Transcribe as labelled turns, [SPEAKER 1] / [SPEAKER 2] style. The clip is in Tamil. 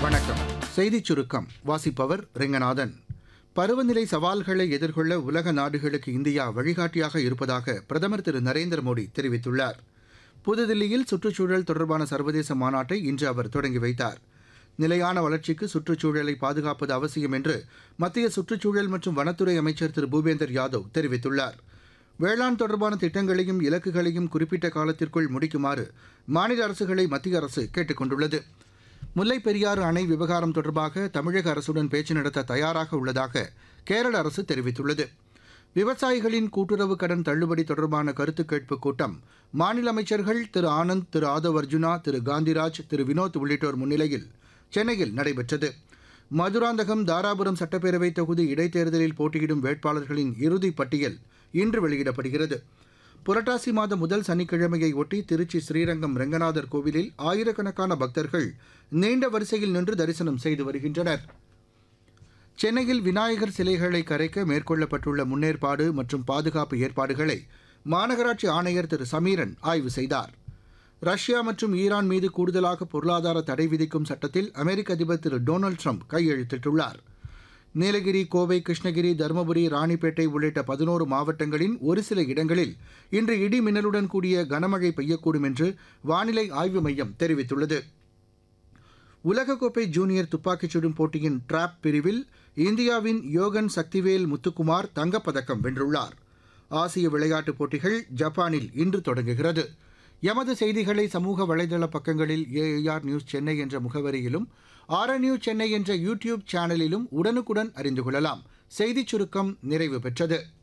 [SPEAKER 1] வணக்கம் செய்திச் சுருக்கம் வாசிப்பவர் ரெங்கநாதன் பருவநிலை சவால்களை எதிர்கொள்ள உலக நாடுகளுக்கு இந்தியா வழிகாட்டியாக இருப்பதாக பிரதமர் திரு நரேந்திர மோடி தெரிவித்துள்ளார் புதுதில்லியில் சுற்றுச்சூழல் தொடர்பான சர்வதேச மாநாட்டை இன்று அவர் தொடங்கி வைத்தார் நிலையான வளர்ச்சிக்கு சுற்றுச்சூழலை பாதுகாப்பது அவசியம் என்று மத்திய சுற்றுச்சூழல் மற்றும் வனத்துறை அமைச்சர் திரு பூபேந்தர் யாதவ் தெரிவித்துள்ளார் வேளாண் தொடர்பான திட்டங்களையும் இலக்குகளையும் குறிப்பிட்ட காலத்திற்குள் முடிக்குமாறு மாநில அரசுகளை மத்திய அரசு கேட்டுக் கொண்டுள்ளது முல்லைப் பெரியாறு அணை விவகாரம் தொடர்பாக தமிழக அரசுடன் பேச்சு நடத்த தயாராக உள்ளதாக கேரள அரசு தெரிவித்துள்ளது விவசாயிகளின் கூட்டுறவு கடன் தள்ளுபடி தொடர்பான கருத்து கேட்பு கூட்டம் மாநில அமைச்சர்கள் திரு ஆனந்த் திரு ஆதவ் அர்ஜுனா திரு காந்திராஜ் திரு வினோத் உள்ளிட்டோர் முன்னிலையில் சென்னையில் நடைபெற்றது மதுராந்தகம் தாராபுரம் சட்டப்பேரவை தொகுதி இடைத்தேர்தலில் போட்டியிடும் வேட்பாளர்களின் இறுதிப் பட்டியல் இன்று வெளியிடப்படுகிறது புரட்டாசி மாத முதல் சனிக்கிழமையை ஒட்டி திருச்சி ஸ்ரீரங்கம் ரெங்கநாதர் கோவிலில் ஆயிரக்கணக்கான பக்தர்கள் நீண்ட வரிசையில் நின்று தரிசனம் செய்து வருகின்றனர் சென்னையில் விநாயகர் சிலைகளை கரைக்க மேற்கொள்ளப்பட்டுள்ள முன்னேற்பாடு மற்றும் பாதுகாப்பு ஏற்பாடுகளை மாநகராட்சி ஆணையர் திரு சமீரன் ஆய்வு செய்தார் ரஷ்யா மற்றும் ஈரான் மீது கூடுதலாக பொருளாதார தடை விதிக்கும் சட்டத்தில் அமெரிக்க அதிபர் திரு டொனால்டு ட்ரம்ப் கையெழுத்திட்டுள்ளார் நீலகிரி கோவை கிருஷ்ணகிரி தருமபுரி ராணிப்பேட்டை உள்ளிட்ட பதினோரு மாவட்டங்களின் ஒரு சில இடங்களில் இன்று இடி மின்னலுடன் கூடிய கனமழை பெய்யக்கூடும் என்று வானிலை ஆய்வு மையம் தெரிவித்துள்ளது உலகக்கோப்பை ஜூனியர் துப்பாக்கிச் சுடும் போட்டியின் டிராப் பிரிவில் இந்தியாவின் யோகன் சக்திவேல் முத்துக்குமார் தங்கப்பதக்கம் வென்றுள்ளார் ஆசிய விளையாட்டுப் போட்டிகள் ஜப்பானில் இன்று தொடங்குகிறது எமது செய்திகளை சமூக வலைதள பக்கங்களில் ஏஐஆர் நியூஸ் சென்னை என்ற முகவரியிலும் ஆர் நியூஸ் சென்னை என்ற யூடியூப் சேனலிலும் உடனுக்குடன் அறிந்து கொள்ளலாம் செய்திச் சுருக்கம் நிறைவு பெற்றது